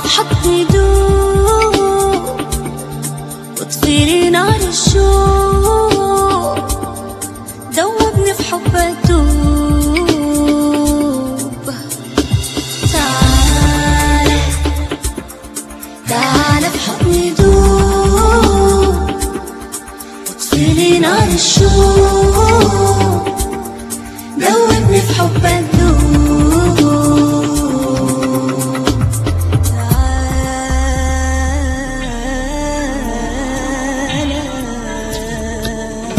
بحضني دوب وطفيلي نار الشوق دوبني في حبك دوب تعال تعال في حضني دوب وطفيلي نار الشوق دوبني في حبك دوب تعال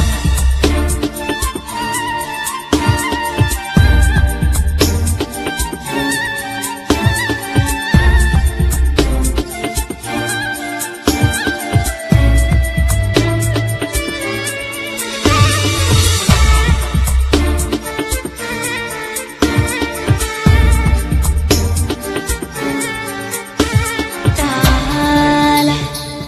تعال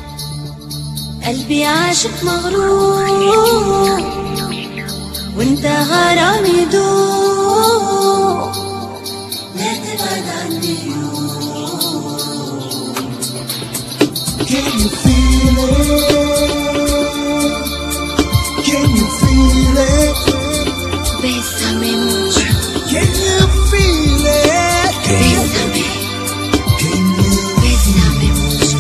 قلبي عاشق مغرور وانت غرامي دوب لا تبعد عني Can you feel it? Can you feel it? Bésame mucho, Can you feel it? bésame, Can you bésame mucho.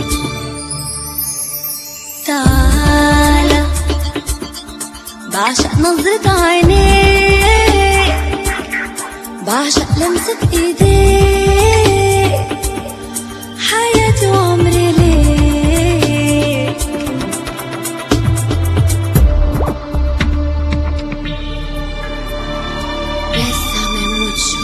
تعال بعشق نظرة عينيك بعشق لمسة ايديك حياتي وعمري ليك Bésame mucho.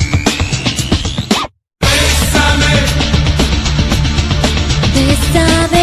Bésame